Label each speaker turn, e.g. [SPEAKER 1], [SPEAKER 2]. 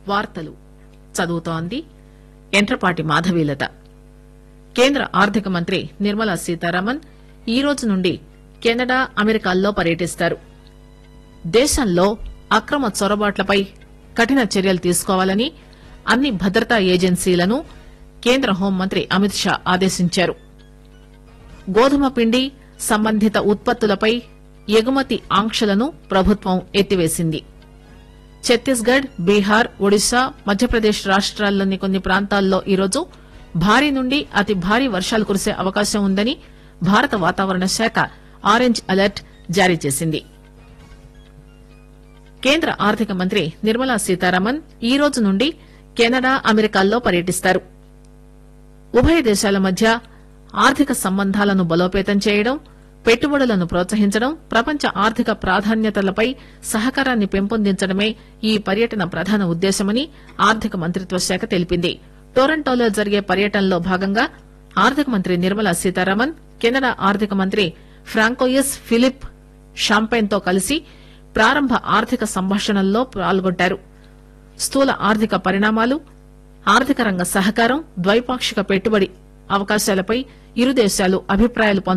[SPEAKER 1] వార్తలు చదువుతోంది ఎంట్రపాటి మాధవీలత కేంద్ర ఆర్థిక మంత్రి నిర్మలా సీతారామన్ ఈ రోజు నుండి కెనడా అమెరికాల్లో పర్యటిస్తారు దేశంలో అక్రమ చొరబాట్లపై కఠిన చర్యలు తీసుకోవాలని అన్ని భద్రతా ఏజెన్సీలను కేంద్ర హోంమంత్రి అమిత్ షా ఆదేశించారు గోధుమ పిండి సంబంధిత ఉత్పత్తులపై ఎగుమతి ఆంక్షలను ప్రభుత్వం ఎత్తివేసింది ఛత్తీస్గఢ్ బీహార్ ఒడిశా మధ్యప్రదేశ్ రాష్ట్రాల్లోని కొన్ని ప్రాంతాల్లో ఈరోజు భారీ నుండి అతి భారీ వర్షాలు కురిసే అవకాశం ఉందని భారత వాతావరణ శాఖ ఆరెంజ్ అలర్ట్ జారీ చేసింది కేంద్ర ఆర్థిక మంత్రి నిర్మలా సీతారామన్ ఈ రోజు నుండి కెనడా అమెరికాల్లో పర్యటిస్తారు ఉభయ దేశాల మధ్య ఆర్థిక సంబంధాలను బలోపేతం చేయడం పెట్టుబడులను ప్రోత్సహించడం ప్రపంచ ఆర్థిక ప్రాధాన్యతలపై సహకారాన్ని పెంపొందించడమే ఈ పర్యటన ప్రధాన ఉద్దేశమని ఆర్థిక మంత్రిత్వ శాఖ తెలిపింది టొరంటోలో జరిగే పర్యటనలో భాగంగా ఆర్థిక మంత్రి నిర్మలా సీతారామన్ కెనడా ఆర్థిక మంత్రి ఫ్రాంకోయిస్ ఫిలిప్ షాంపైన్ తో కలిసి ప్రారంభ ఆర్థిక సంభాషణల్లో పాల్గొంటారు స్థూల ఆర్థిక పరిణామాలు ఆర్థిక రంగ సహకారం ద్వైపాక్షిక పెట్టుబడి అవకాశాలపై ఇరు దేశాలు అభిప్రాయాలు